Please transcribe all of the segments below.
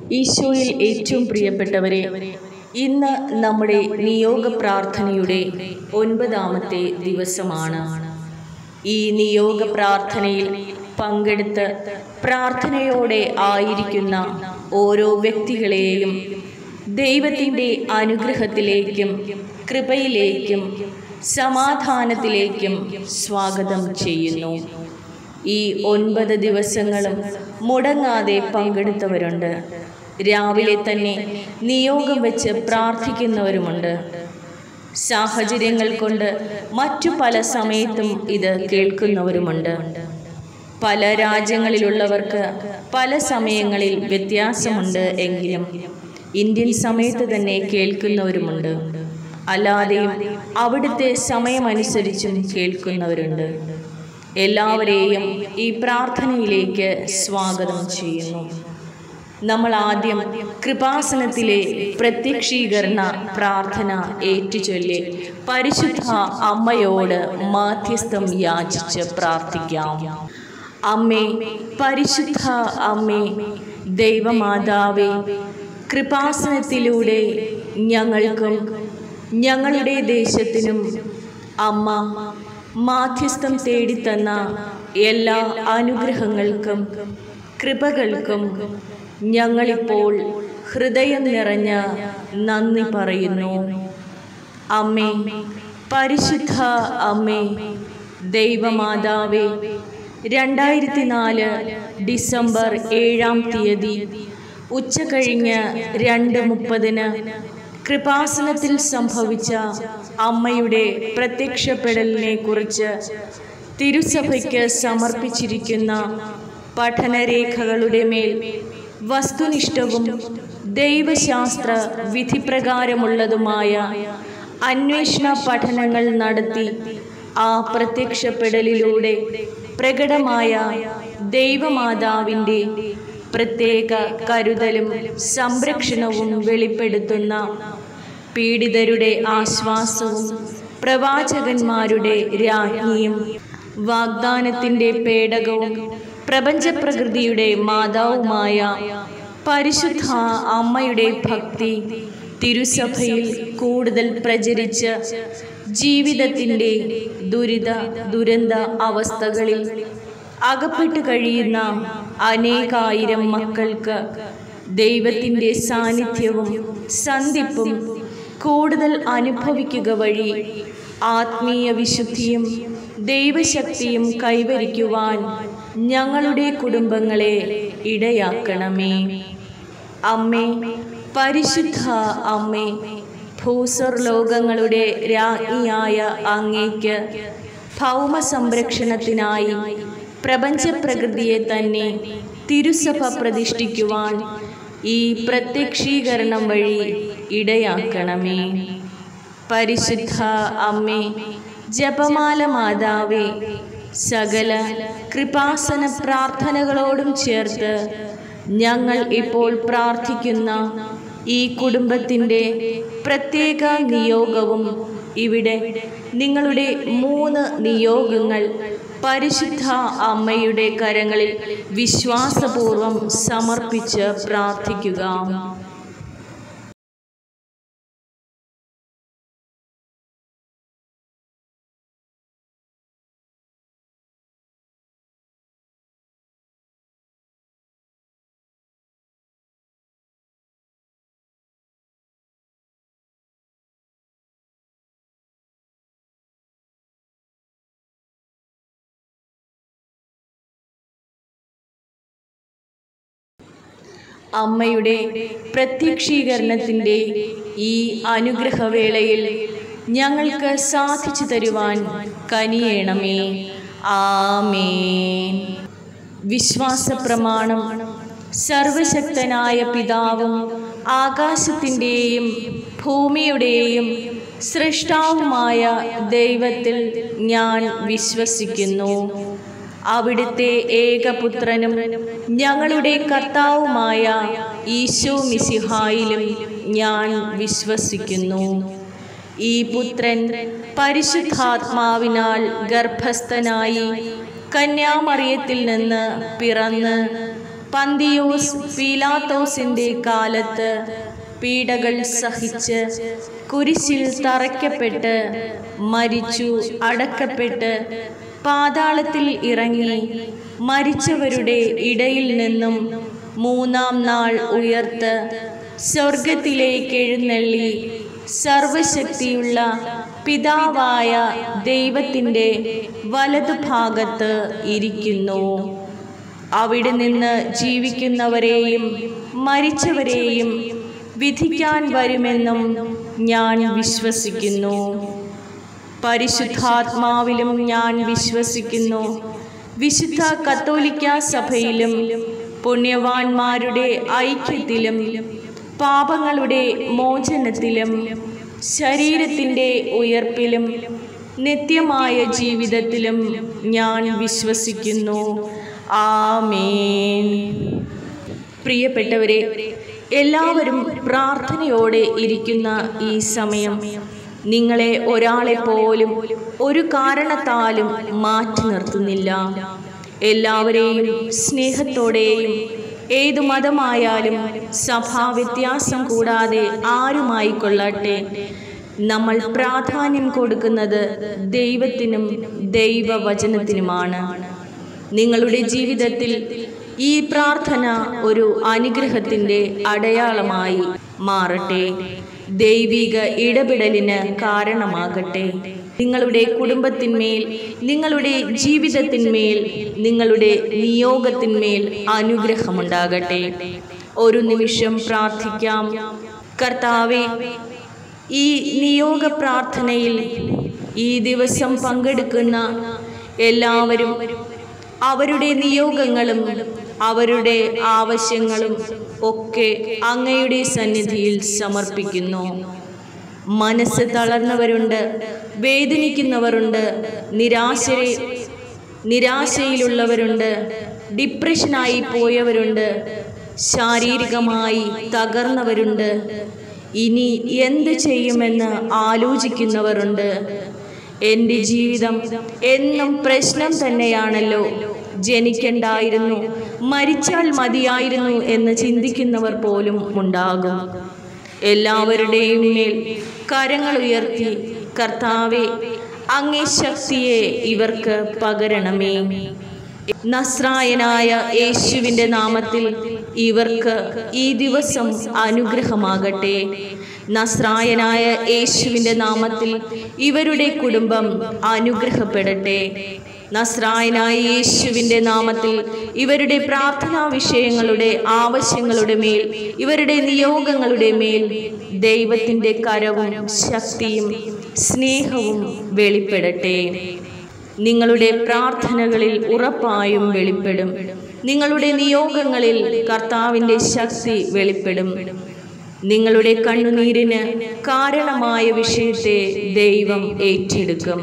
ഈശോയിൽ ഏറ്റവും പ്രിയപ്പെട്ടവരെ ഇന്ന് നമ്മുടെ നിയോഗ പ്രാർത്ഥനയുടെ ഒൻപതാമത്തെ ദിവസമാണ് ഈ നിയോഗ പ്രാർത്ഥനയിൽ പങ്കെടുത്ത് പ്രാർത്ഥനയോടെ ആയിരിക്കുന്ന ഓരോ വ്യക്തികളെയും ദൈവത്തിൻ്റെ അനുഗ്രഹത്തിലേക്കും കൃപയിലേക്കും സമാധാനത്തിലേക്കും സ്വാഗതം ചെയ്യുന്നു ഈ ഒൻപത് ദിവസങ്ങളും മുടങ്ങാതെ പങ്കെടുത്തവരുണ്ട് രാവിലെ തന്നെ നിയോഗം വെച്ച് പ്രാർത്ഥിക്കുന്നവരുമുണ്ട് സാഹചര്യങ്ങൾ കൊണ്ട് മറ്റു പല സമയത്തും ഇത് കേൾക്കുന്നവരുമുണ്ട് പല രാജ്യങ്ങളിലുള്ളവർക്ക് പല സമയങ്ങളിൽ വ്യത്യാസമുണ്ട് എങ്കിലും ഇന്ത്യൻ സമയത്ത് തന്നെ കേൾക്കുന്നവരുമുണ്ട് അല്ലാതെയും അവിടുത്തെ സമയമനുസരിച്ചും കേൾക്കുന്നവരുണ്ട് എല്ലാവരെയും ഈ പ്രാർത്ഥനയിലേക്ക് സ്വാഗതം ചെയ്യുന്നു നമ്മൾ ആദ്യം കൃപാസനത്തിലെ പ്രത്യക്ഷീകരണ പ്രാർത്ഥന ഏറ്റുചൊല്ലി പരിശുദ്ധ അമ്മയോട് മാധ്യസ്ഥം യാചിച്ച് പ്രാർത്ഥിക്കാം അമ്മേ പരിശുദ്ധ അമ്മേ ദൈവമാതാവേ കൃപാസനത്തിലൂടെ ഞങ്ങൾക്കും ഞങ്ങളുടെ ദേശത്തിനും അമ്മ മാധ്യസ്ഥം തേടിത്തന്ന എല്ലാ അനുഗ്രഹങ്ങൾക്കും കൃപകൾക്കും ഞങ്ങളിപ്പോൾ ഹൃദയം നിറഞ്ഞ നന്ദി പറയുന്നു അമ്മേ പരിശുദ്ധ അമ്മേ ദൈവമാതാവേ രണ്ടായിരത്തി നാല് ഡിസംബർ ഏഴാം തീയതി ഉച്ച കഴിഞ്ഞ് രണ്ട് മുപ്പതിന് കൃപാസനത്തിൽ സംഭവിച്ച അമ്മയുടെ പ്രത്യക്ഷപ്പെടലിനെ കുറിച്ച് തിരുസഭയ്ക്ക് സമർപ്പിച്ചിരിക്കുന്ന പഠനരേഖകളുടെ മേൽ വസ്തുനിഷ്ഠവും ദൈവശാസ്ത്ര വിധിപ്രകാരമുള്ളതുമായ അന്വേഷണ പഠനങ്ങൾ നടത്തി ആ പ്രത്യക്ഷപ്പെടലിലൂടെ പ്രകടമായ ദൈവമാതാവിൻ്റെ പ്രത്യേക കരുതലും സംരക്ഷണവും വെളിപ്പെടുത്തുന്ന പീഡിതരുടെ ആശ്വാസവും പ്രവാചകന്മാരുടെ രാജ്ഞിയും വാഗ്ദാനത്തിൻ്റെ പേടകവും പ്രപഞ്ചപ്രകൃതിയുടെ മാതാവുമായ പരിശുദ്ധ അമ്മയുടെ ഭക്തി തിരുസഭയിൽ കൂടുതൽ പ്രചരിച്ച് ജീവിതത്തിൻ്റെ ദുരിത ദുരന്ത അവസ്ഥകളിൽ അകപ്പെട്ടു കഴിയുന്ന അനേകായിരം മക്കൾക്ക് ദൈവത്തിൻ്റെ സാന്നിധ്യവും സന്ധിപ്പും കൂടുതൽ അനുഭവിക്കുക വഴി ആത്മീയ വിശുദ്ധിയും ദൈവശക്തിയും കൈവരിക്കുവാൻ ഞങ്ങളുടെ കുടുംബങ്ങളെ ഇടയാക്കണമേ അമ്മേ പരിശുദ്ധ അമ്മേ ഭൂസ്വർലോകങ്ങളുടെ രാജ്ഞിയായ അങ്ങേക്ക് ഭൗമ സംരക്ഷണത്തിനായി പ്രപഞ്ചപ്രകൃതിയെ തന്നെ തിരുസഭ പ്രതിഷ്ഠിക്കുവാൻ ഈ പ്രത്യക്ഷീകരണം വഴി ഇടയാക്കണമേ പരിശുദ്ധ അമ്മേ ജപമാല മാതാവേ സകല കൃപാസന പ്രാർത്ഥനകളോടും ചേർത്ത് ഞങ്ങൾ ഇപ്പോൾ പ്രാർത്ഥിക്കുന്ന ഈ കുടുംബത്തിൻ്റെ പ്രത്യേക നിയോഗവും ഇവിടെ നിങ്ങളുടെ മൂന്ന് നിയോഗങ്ങൾ പരിശുദ്ധ അമ്മയുടെ കരങ്ങളിൽ വിശ്വാസപൂർവം സമർപ്പിച്ച് പ്രാർത്ഥിക്കുക അമ്മയുടെ പ്രത്യക്ഷീകരണത്തിൻ്റെ ഈ അനുഗ്രഹവേളയിൽ ഞങ്ങൾക്ക് സാധിച്ചു തരുവാൻ കനിയേണമേ ആമേൻ വിശ്വാസ പ്രമാണം സർവശക്തനായ പിതാവും ആകാശത്തിൻ്റെയും ഭൂമിയുടെയും സൃഷ്ടാവുമായ ദൈവത്തിൽ ഞാൻ വിശ്വസിക്കുന്നു അവിടുത്തെ ഏകപുത്രനും ഞങ്ങളുടെ കർത്താവുമായ ഈശോ മിസിഹായിലും ഞാൻ വിശ്വസിക്കുന്നു ഈ പുത്രൻ പരിശുദ്ധാത്മാവിനാൽ ഗർഭസ്ഥനായി കന്യാമറിയത്തിൽ നിന്ന് പിറന്ന് പന്തിയോസ് പീലാത്തോസിന്റെ കാലത്ത് പീഡകൾ സഹിച്ച് കുരിശിൽ തറയ്ക്കപ്പെട്ട് മരിച്ചു അടക്കപ്പെട്ട് പാതാളത്തിൽ ഇറങ്ങി മരിച്ചവരുടെ ഇടയിൽ നിന്നും മൂന്നാം നാൾ ഉയർത്ത് സ്വർഗത്തിലേക്ക് എഴുന്നള്ളി സർവശക്തിയുള്ള പിതാവായ ദൈവത്തിൻ്റെ വലതുഭാഗത്ത് ഇരിക്കുന്നു അവിടെ നിന്ന് ജീവിക്കുന്നവരെയും മരിച്ചവരെയും വിധിക്കാൻ വരുമെന്നും ഞാൻ വിശ്വസിക്കുന്നു പരിശുദ്ധാത്മാവിലും ഞാൻ വിശ്വസിക്കുന്നു വിശുദ്ധ കത്തോലിക്ക സഭയിലും പുണ്യവാന്മാരുടെ ഐക്യത്തിലും പാപങ്ങളുടെ മോചനത്തിലും ശരീരത്തിൻ്റെ ഉയർപ്പിലും നിത്യമായ ജീവിതത്തിലും ഞാൻ വിശ്വസിക്കുന്നു ആമേൻ പ്രിയപ്പെട്ടവരെ എല്ലാവരും പ്രാർത്ഥനയോടെ ഇരിക്കുന്ന ഈ സമയം നിങ്ങളെ ഒരാളെ പോലും ഒരു കാരണത്താലും മാറ്റി നിർത്തുന്നില്ല എല്ലാവരെയും സ്നേഹത്തോടെയും ഏതു മതമായാലും സഭാവ്യത്യാസം കൂടാതെ ആരുമായിക്കൊള്ളട്ടെ നമ്മൾ പ്രാധാന്യം കൊടുക്കുന്നത് ദൈവത്തിനും ദൈവവചനത്തിനുമാണ് നിങ്ങളുടെ ജീവിതത്തിൽ ഈ പ്രാർത്ഥന ഒരു അനുഗ്രഹത്തിൻ്റെ അടയാളമായി മാറട്ടെ ദൈവിക ഇടപെടലിന് കാരണമാകട്ടെ നിങ്ങളുടെ കുടുംബത്തിന്മേൽ നിങ്ങളുടെ ജീവിതത്തിന്മേൽ നിങ്ങളുടെ നിയോഗത്തിന്മേൽ അനുഗ്രഹമുണ്ടാകട്ടെ ഒരു നിമിഷം പ്രാർത്ഥിക്കാം കർത്താവെ ഈ നിയോഗ പ്രാർത്ഥനയിൽ ഈ ദിവസം പങ്കെടുക്കുന്ന എല്ലാവരും അവരുടെ നിയോഗങ്ങളും അവരുടെ ആവശ്യങ്ങളും ഒക്കെ അങ്ങയുടെ സന്നിധിയിൽ സമർപ്പിക്കുന്നു മനസ്സ് തളർന്നവരുണ്ട് വേദനിക്കുന്നവരുണ്ട് നിരാശരെ നിരാശയിലുള്ളവരുണ്ട് ഡിപ്രഷനായി പോയവരുണ്ട് ശാരീരികമായി തകർന്നവരുണ്ട് ഇനി എന്ത് ചെയ്യുമെന്ന് ആലോചിക്കുന്നവരുണ്ട് എൻ്റെ ജീവിതം എന്നും പ്രശ്നം തന്നെയാണല്ലോ ജനിക്കണ്ടായിരുന്നു മരിച്ചാൽ മതിയായിരുന്നു എന്ന് ചിന്തിക്കുന്നവർ പോലും ഉണ്ടാകും എല്ലാവരുടെയും മേൽ കരങ്ങൾ ഉയർത്തി കർത്താവെ അങ്ങേ ശക്തിയെ ഇവർക്ക് പകരണമേ നസ്രായനായ യേശുവിൻ്റെ നാമത്തിൽ ഇവർക്ക് ഈ ദിവസം അനുഗ്രഹമാകട്ടെ നസ്രായനായ യേശുവിൻ്റെ നാമത്തിൽ ഇവരുടെ കുടുംബം അനുഗ്രഹപ്പെടട്ടെ നസ്രായനായ യേശുവിൻ്റെ നാമത്തിൽ ഇവരുടെ പ്രാർത്ഥനാ വിഷയങ്ങളുടെ ആവശ്യങ്ങളുടെ മേൽ ഇവരുടെ നിയോഗങ്ങളുടെ മേൽ ദൈവത്തിൻ്റെ കരവും ശക്തിയും സ്നേഹവും വെളിപ്പെടട്ടെ നിങ്ങളുടെ പ്രാർത്ഥനകളിൽ ഉറപ്പായും വെളിപ്പെടും നിങ്ങളുടെ നിയോഗങ്ങളിൽ കർത്താവിൻ്റെ ശക്തി വെളിപ്പെടും നിങ്ങളുടെ കണ്ണുനീരിന് കാരണമായ വിഷയത്തെ ദൈവം ഏറ്റെടുക്കും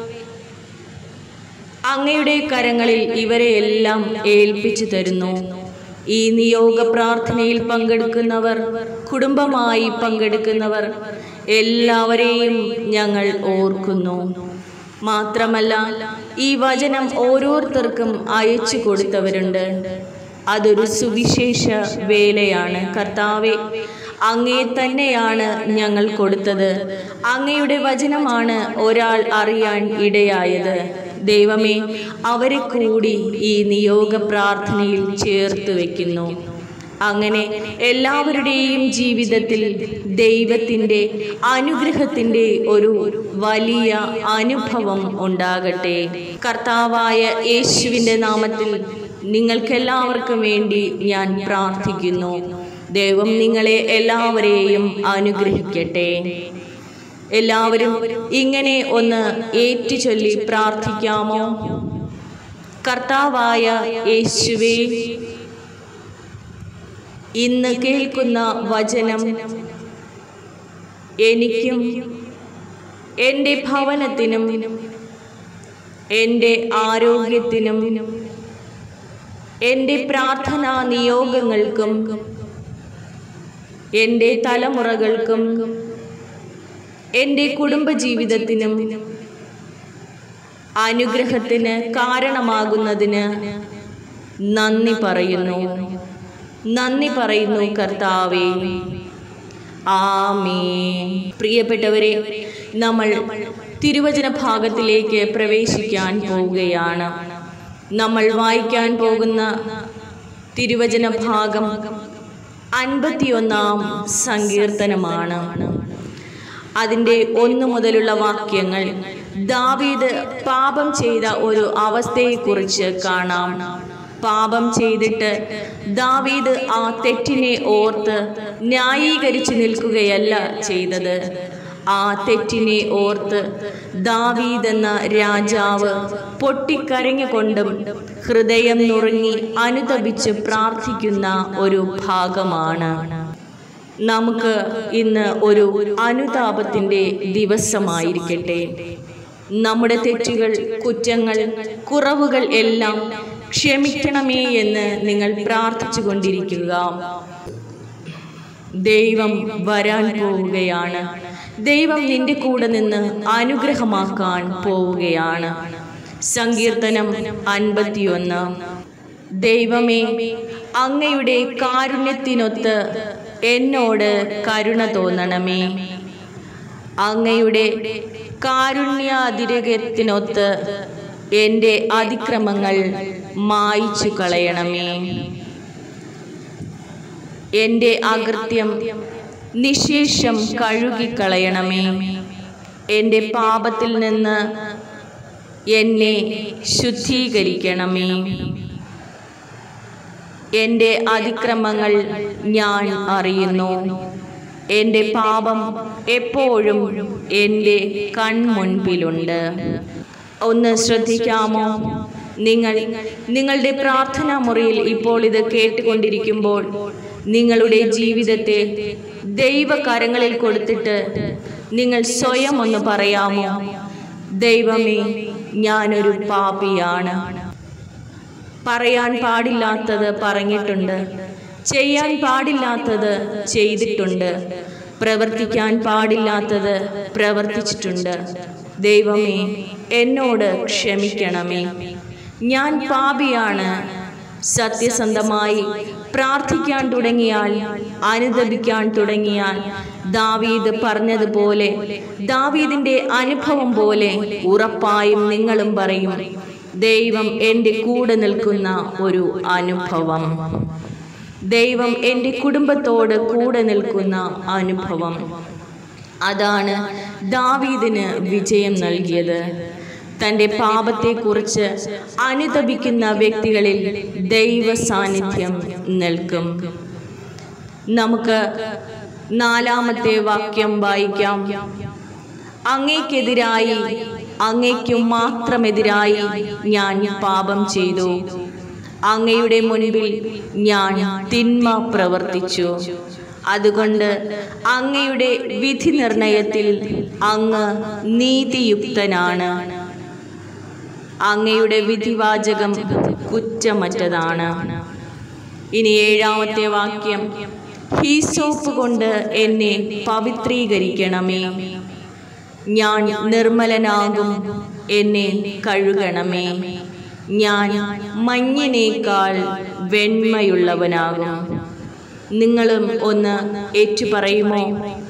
അങ്ങയുടെ കരങ്ങളിൽ ഇവരെ എല്ലാം ഏൽപ്പിച്ചു തരുന്നു ഈ നിയോഗ പ്രാർത്ഥനയിൽ പങ്കെടുക്കുന്നവർ കുടുംബമായി പങ്കെടുക്കുന്നവർ എല്ലാവരെയും ഞങ്ങൾ ഓർക്കുന്നു മാത്രമല്ല ഈ വചനം ഓരോരുത്തർക്കും അയച്ചു കൊടുത്തവരുണ്ട് അതൊരു സുവിശേഷ വേലയാണ് കർത്താവെ അങ്ങേ തന്നെയാണ് ഞങ്ങൾ കൊടുത്തത് അങ്ങയുടെ വചനമാണ് ഒരാൾ അറിയാൻ ഇടയായത് ദൈവമേ അവരെ കൂടി ഈ നിയോഗ പ്രാർത്ഥനയിൽ ചേർത്ത് വയ്ക്കുന്നു അങ്ങനെ എല്ലാവരുടെയും ജീവിതത്തിൽ ദൈവത്തിൻ്റെ അനുഗ്രഹത്തിൻ്റെ ഒരു വലിയ അനുഭവം ഉണ്ടാകട്ടെ കർത്താവായ യേശുവിൻ്റെ നാമത്തിൽ നിങ്ങൾക്കെല്ലാവർക്കും വേണ്ടി ഞാൻ പ്രാർത്ഥിക്കുന്നു ദൈവം നിങ്ങളെ എല്ലാവരെയും അനുഗ്രഹിക്കട്ടെ എല്ലാവരും ഇങ്ങനെ ഒന്ന് ഏറ്റുചൊല്ലി പ്രാർത്ഥിക്കാമോ കർത്താവായ യേശുവേ ഇന്ന് കേൾക്കുന്ന വചനം എനിക്കും എൻ്റെ ഭവനത്തിനും എൻ്റെ ആരോഗ്യത്തിനും എൻ്റെ പ്രാർത്ഥനാ നിയോഗങ്ങൾക്കും എൻ്റെ തലമുറകൾക്കും എൻ്റെ കുടുംബജീവിതത്തിനും അനുഗ്രഹത്തിന് കാരണമാകുന്നതിന് നന്ദി പറയുന്നു നന്ദി പറയുന്നു കർത്താവേ ആമേ പ്രിയപ്പെട്ടവരെ നമ്മൾ തിരുവചന ഭാഗത്തിലേക്ക് പ്രവേശിക്കാൻ പോവുകയാണ് നമ്മൾ വായിക്കാൻ പോകുന്ന തിരുവചന ഭാഗം അൻപത്തിയൊന്നാം സങ്കീർത്തനമാണ് അതിൻ്റെ ഒന്ന് മുതലുള്ള വാക്യങ്ങൾ ദാവീദ് പാപം ചെയ്ത ഒരു അവസ്ഥയെക്കുറിച്ച് കാണാം പാപം ചെയ്തിട്ട് ദാവീദ് ആ തെറ്റിനെ ഓർത്ത് ന്യായീകരിച്ചു നിൽക്കുകയല്ല ചെയ്തത് ആ തെറ്റിനെ ഓർത്ത് ദാവീദ് എന്ന രാജാവ് പൊട്ടിക്കരഞ്ഞുകൊണ്ടും ഹൃദയം നുറുങ്ങി അനുതപിച്ച് പ്രാർത്ഥിക്കുന്ന ഒരു ഭാഗമാണ് നമുക്ക് ഇന്ന് ഒരു അനുതാപത്തിൻ്റെ ദിവസമായിരിക്കട്ടെ നമ്മുടെ തെറ്റുകൾ കുറ്റങ്ങൾ കുറവുകൾ എല്ലാം ക്ഷമിക്കണമേ എന്ന് നിങ്ങൾ പ്രാർത്ഥിച്ചു കൊണ്ടിരിക്കുക ദൈവം വരാൻ പോവുകയാണ് ദൈവം നിന്റെ കൂടെ നിന്ന് അനുഗ്രഹമാക്കാൻ പോവുകയാണ് സങ്കീർത്തനം അൻപത്തിയൊന്ന് ദൈവമേ അങ്ങയുടെ കാരുണ്യത്തിനൊത്ത് എന്നോട് കരുണ തോന്നണമേ അങ്ങയുടെ കാരുണ്യാതിരകത്തിനൊത്ത് എൻ്റെ അതിക്രമങ്ങൾ മായിച്ചു കളയണമേ എൻ്റെ അകൃത്യം നിശേഷം കഴുകിക്കളയണമേ എൻ്റെ പാപത്തിൽ നിന്ന് എന്നെ ശുദ്ധീകരിക്കണമേ എൻ്റെ അതിക്രമങ്ങൾ ഞാൻ അറിയുന്നു എൻ്റെ പാപം എപ്പോഴും എൻ്റെ കൺമുൻപിലുണ്ട് ഒന്ന് ശ്രദ്ധിക്കാമോ നിങ്ങൾ നിങ്ങളുടെ പ്രാർത്ഥനാ മുറിയിൽ ഇപ്പോൾ ഇത് കേട്ടുകൊണ്ടിരിക്കുമ്പോൾ നിങ്ങളുടെ ജീവിതത്തെ ദൈവകരങ്ങളിൽ കൊടുത്തിട്ട് നിങ്ങൾ സ്വയം ഒന്ന് പറയാമോ ദൈവമേ ഞാനൊരു പാപിയാണ് പറയാൻ പാടില്ലാത്തത് പറഞ്ഞിട്ടുണ്ട് ചെയ്യാൻ പാടില്ലാത്തത് ചെയ്തിട്ടുണ്ട് പ്രവർത്തിക്കാൻ പാടില്ലാത്തത് പ്രവർത്തിച്ചിട്ടുണ്ട് ദൈവമേ എന്നോട് ക്ഷമിക്കണമേ ഞാൻ പാപിയാണ് സത്യസന്ധമായി പ്രാർത്ഥിക്കാൻ തുടങ്ങിയാൽ അനുദപിക്കാൻ തുടങ്ങിയാൽ ദാവീദ് പറഞ്ഞതുപോലെ ദാവീദിന്റെ അനുഭവം പോലെ ഉറപ്പായും നിങ്ങളും പറയും ദൈവം എൻ്റെ കൂടെ നിൽക്കുന്ന ഒരു അനുഭവം ദൈവം എൻ്റെ കുടുംബത്തോട് കൂടെ നിൽക്കുന്ന അനുഭവം അതാണ് ദാവീദിന് വിജയം നൽകിയത് തൻ്റെ പാപത്തെക്കുറിച്ച് അനുതപിക്കുന്ന വ്യക്തികളിൽ ദൈവ സാന്നിധ്യം നിൽക്കും നമുക്ക് നാലാമത്തെ വാക്യം വായിക്കാം അങ്ങേക്കെതിരായി അങ്ങയ്ക്കു മാത്രമെതിരായി ഞാൻ പാപം ചെയ്തു അങ്ങയുടെ മുൻപിൽ ഞാൻ തിന്മ പ്രവർത്തിച്ചു അതുകൊണ്ട് അങ്ങയുടെ വിധി നിർണയത്തിൽ അങ്ങ് നീതിയുക്തനാണ് അങ്ങയുടെ വിധിവാചകം കുറ്റമറ്റതാണ് ഇനി ഏഴാമത്തെ വാക്യം ഹീസോപ്പ് കൊണ്ട് എന്നെ പവിത്രീകരിക്കണമേ ഞാൻ നിർമ്മലനാകും എന്നെ കഴുകണമേ ഞാൻ മഞ്ഞിനേക്കാൾ വെണ്മയുള്ളവനാകും നിങ്ങളും ഒന്ന് ഏറ്റുപറയുമോ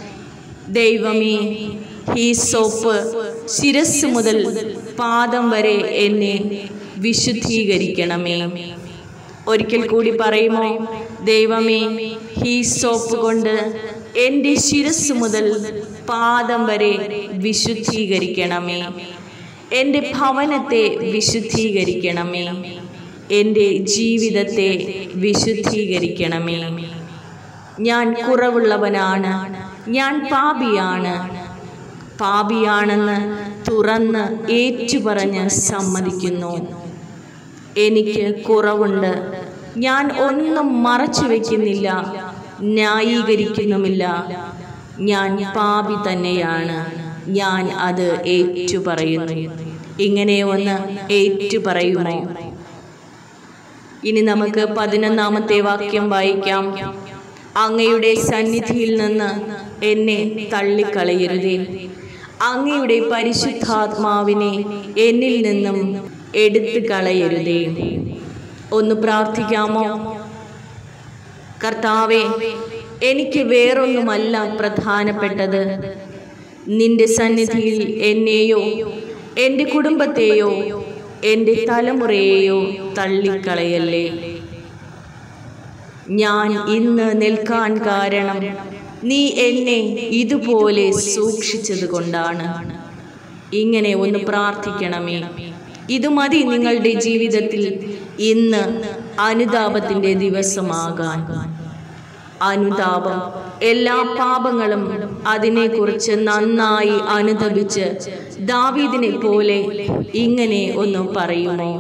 ദൈവമേ ഈ സോപ്പ് ശിരസ് മുതൽ പാദം വരെ എന്നെ വിശുദ്ധീകരിക്കണമേ ഒരിക്കൽ കൂടി പറയുമോ ദൈവമേ ഈ സോപ്പ് കൊണ്ട് എൻ്റെ ശിരസ് മുതൽ പാദം വരെ വിശുദ്ധീകരിക്കണമേ എൻ്റെ ഭവനത്തെ വിശുദ്ധീകരിക്കണമേ എൻ്റെ ജീവിതത്തെ വിശുദ്ധീകരിക്കണമേ ഞാൻ കുറവുള്ളവനാണ് ഞാൻ പാപിയാണ് പാപിയാണെന്ന് തുറന്ന് ഏറ്റുപറഞ്ഞ് സമ്മതിക്കുന്നു എനിക്ക് കുറവുണ്ട് ഞാൻ ഒന്നും മറച്ചു വയ്ക്കുന്നില്ല ന്യായീകരിക്കുന്നുമില്ല ഞാൻ പാപി തന്നെയാണ് ഞാൻ അത് ഏറ്റുപറയുന്നു ഇങ്ങനെ ഒന്ന് ഏറ്റുപറയുമോ ഇനി നമുക്ക് പതിനൊന്നാമത്തെ വാക്യം വായിക്കാം അങ്ങയുടെ സന്നിധിയിൽ നിന്ന് എന്നെ തള്ളിക്കളയരുതേ അങ്ങയുടെ പരിശുദ്ധാത്മാവിനെ എന്നിൽ നിന്നും എടുത്തു കളയരുതേ ഒന്ന് പ്രാർത്ഥിക്കാമോ കർത്താവെ എനിക്ക് വേറൊന്നുമല്ല പ്രധാനപ്പെട്ടത് നിന്റെ സന്നിധിയിൽ എന്നെയോ എൻ്റെ കുടുംബത്തെയോ എൻ്റെ തലമുറയെയോ തള്ളിക്കളയല്ലേ ഞാൻ ഇന്ന് നിൽക്കാൻ കാരണം നീ എന്നെ ഇതുപോലെ സൂക്ഷിച്ചത് കൊണ്ടാണ് ഇങ്ങനെ ഒന്ന് പ്രാർത്ഥിക്കണമേ ഇത് മതി നിങ്ങളുടെ ജീവിതത്തിൽ ഇന്ന് അനുതാപത്തിൻ്റെ ദിവസമാകാൻ അനുതാപം എല്ലാ പാപങ്ങളും അതിനെക്കുറിച്ച് നന്നായി അനുതപിച്ച് ദാവീദിനെ പോലെ ഇങ്ങനെ ഒന്ന് പറയുമോ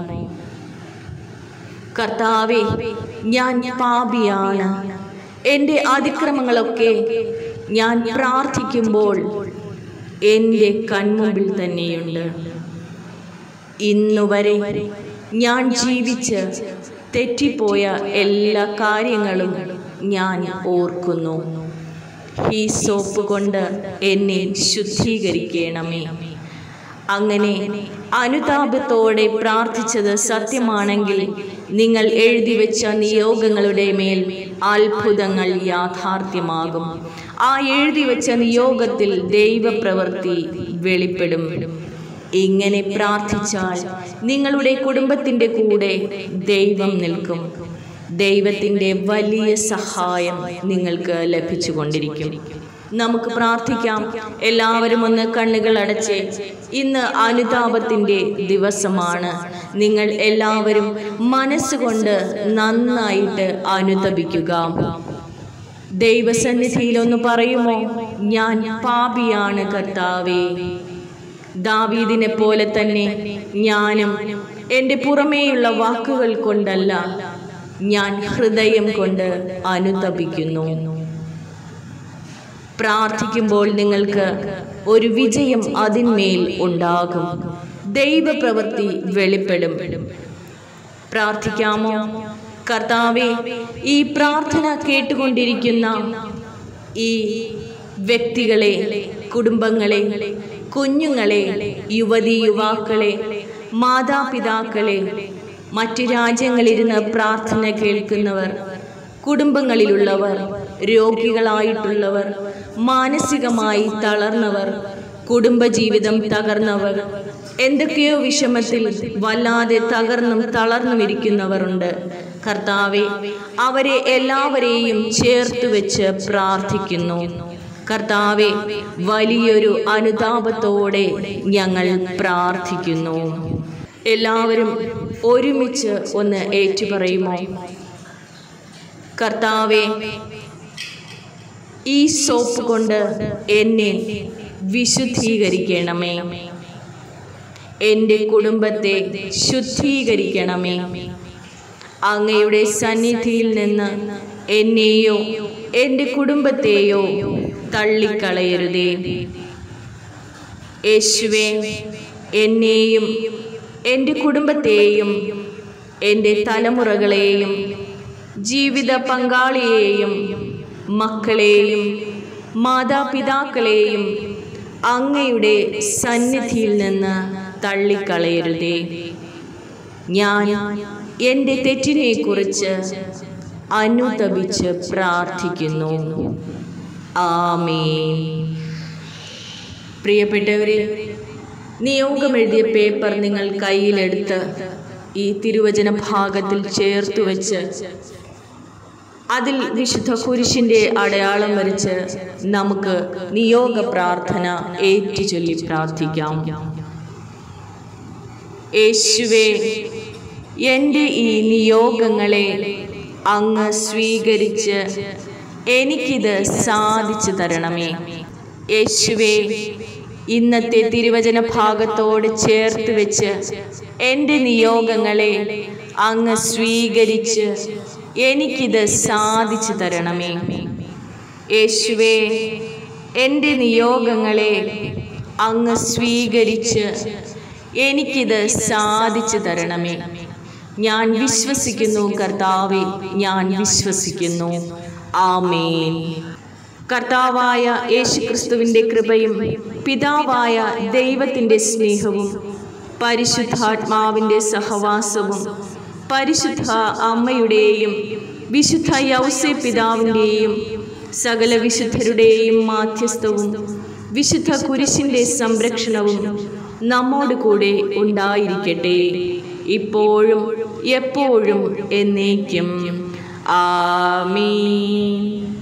കർത്താവെ ഞാൻ പാപിയാണ് എൻ്റെ അതിക്രമങ്ങളൊക്കെ ഞാൻ പ്രാർത്ഥിക്കുമ്പോൾ എൻ്റെ കൺമുമ്പിൽ തന്നെയുണ്ട് ഇന്നുവരെ ഞാൻ ജീവിച്ച് തെറ്റിപ്പോയ എല്ലാ കാര്യങ്ങളും ഞാൻ ഓർക്കുന്നു ഈ സോപ്പ് കൊണ്ട് എന്നെ ശുദ്ധീകരിക്കണമേ അങ്ങനെ അനുതാപത്തോടെ പ്രാർത്ഥിച്ചത് സത്യമാണെങ്കിൽ നിങ്ങൾ എഴുതി വെച്ച നിയോഗങ്ങളുടെ മേൽ അത്ഭുതങ്ങൾ യാഥാർത്ഥ്യമാകും ആ എഴുതി വെച്ച നിയോഗത്തിൽ ദൈവപ്രവൃത്തി വെളിപ്പെടും ഇങ്ങനെ പ്രാർത്ഥിച്ചാൽ നിങ്ങളുടെ കുടുംബത്തിൻ്റെ കൂടെ ദൈവം നിൽക്കും ദൈവത്തിൻ്റെ വലിയ സഹായം നിങ്ങൾക്ക് ലഭിച്ചുകൊണ്ടിരിക്കും നമുക്ക് പ്രാർത്ഥിക്കാം എല്ലാവരും ഒന്ന് കണ്ണുകൾ അടച്ച് ഇന്ന് അനുതാപത്തിൻ്റെ ദിവസമാണ് നിങ്ങൾ എല്ലാവരും മനസ്സുകൊണ്ട് നന്നായിട്ട് അനുതപിക്കുക ദൈവസന്നിധിയിൽ ഒന്ന് പറയുമോ ഞാൻ പാപിയാണ് കർത്താവേ ദാവീദിനെ പോലെ തന്നെ ഞാനും എൻ്റെ പുറമേയുള്ള വാക്കുകൾ കൊണ്ടല്ല ഞാൻ ഹൃദയം കൊണ്ട് അനുതപിക്കുന്നു പ്രാർത്ഥിക്കുമ്പോൾ നിങ്ങൾക്ക് ഒരു വിജയം അതിന്മേൽ ഉണ്ടാകും ദൈവപ്രവൃത്തി വെളിപ്പെടും പ്രാർത്ഥിക്കാമോ കർത്താവെ ഈ പ്രാർത്ഥന കേട്ടുകൊണ്ടിരിക്കുന്ന ഈ വ്യക്തികളെ കുടുംബങ്ങളെ കുഞ്ഞുങ്ങളെ യുവതി യുവാക്കളെ മാതാപിതാക്കളെ മറ്റു രാജ്യങ്ങളിരുന്ന് പ്രാർത്ഥന കേൾക്കുന്നവർ കുടുംബങ്ങളിലുള്ളവർ രോഗികളായിട്ടുള്ളവർ മാനസികമായി തളർന്നവർ കുടുംബജീവിതം തകർന്നവർ എന്തൊക്കെയോ വിഷമത്തിൽ വല്ലാതെ തകർന്നും തളർന്നും ഇരിക്കുന്നവരുണ്ട് കർത്താവെ അവരെ എല്ലാവരെയും ചേർത്ത് വെച്ച് പ്രാർത്ഥിക്കുന്നു കർത്താവെ വലിയൊരു അനുതാപത്തോടെ ഞങ്ങൾ പ്രാർത്ഥിക്കുന്നു എല്ലാവരും ഒരുമിച്ച് ഒന്ന് ഏറ്റുപറയുമോ കർത്താവെ ഈ സോപ്പ് കൊണ്ട് എന്നെ വിശുദ്ധീകരിക്കണമേ എൻ്റെ കുടുംബത്തെ ശുദ്ധീകരിക്കണമേ അങ്ങയുടെ സന്നിധിയിൽ നിന്ന് എന്നെയോ എൻ്റെ കുടുംബത്തെയോ തള്ളിക്കളയരുതേ യേശുവേ എന്നെയും എൻ്റെ കുടുംബത്തെയും എൻ്റെ തലമുറകളെയും ജീവിത പങ്കാളിയെയും മക്കളെയും മാതാപിതാക്കളെയും അങ്ങയുടെ സന്നിധിയിൽ നിന്ന് തള്ളിക്കളയരുതേ ഞാൻ എൻ്റെ തെറ്റിനെക്കുറിച്ച് അനുതപിച്ച് പ്രാർത്ഥിക്കുന്നു ആമേൻ പ്രിയപ്പെട്ടവരെ നിയോഗമെഴുതിയ പേപ്പർ നിങ്ങൾ കയ്യിലെടുത്ത് ഈ തിരുവചന ഭാഗത്തിൽ ചേർത്ത് വെച്ച് അതിൽ വിശുദ്ധ കുരിശിൻ്റെ അടയാളം വരച്ച് നമുക്ക് നിയോഗ പ്രാർത്ഥന ഏറ്റുചൊല്ലി പ്രാർത്ഥിക്കാം യേശുവേ എൻ്റെ ഈ നിയോഗങ്ങളെ അങ്ങ് സ്വീകരിച്ച് എനിക്കിത് സാധിച്ചു തരണമേ യേശുവേ ഇന്നത്തെ തിരുവചന ഭാഗത്തോട് ചേർത്ത് വെച്ച് എൻ്റെ നിയോഗങ്ങളെ അങ്ങ് സ്വീകരിച്ച് എനിക്കിത് സാധിച്ചു തരണമേ യേശുവേ എൻ്റെ നിയോഗങ്ങളെ അങ്ങ് സ്വീകരിച്ച് എനിക്കിത് സാധിച്ചു തരണമേ ഞാൻ വിശ്വസിക്കുന്നു കർത്താവെ ഞാൻ വിശ്വസിക്കുന്നു ആമേൻ കർത്താവായ യേശുക്രിസ്തുവിൻ്റെ കൃപയും പിതാവായ ദൈവത്തിൻ്റെ സ്നേഹവും പരിശുദ്ധാത്മാവിൻ്റെ സഹവാസവും പരിശുദ്ധ അമ്മയുടെയും വിശുദ്ധ യൗസെ പിതാവിൻ്റെയും സകല വിശുദ്ധരുടെയും മാധ്യസ്ഥവും വിശുദ്ധ കുരിശിൻ്റെ സംരക്ഷണവും നമ്മോട് കൂടെ ഉണ്ടായിരിക്കട്ടെ ഇപ്പോഴും എപ്പോഴും എന്നേക്കും ആമീൻ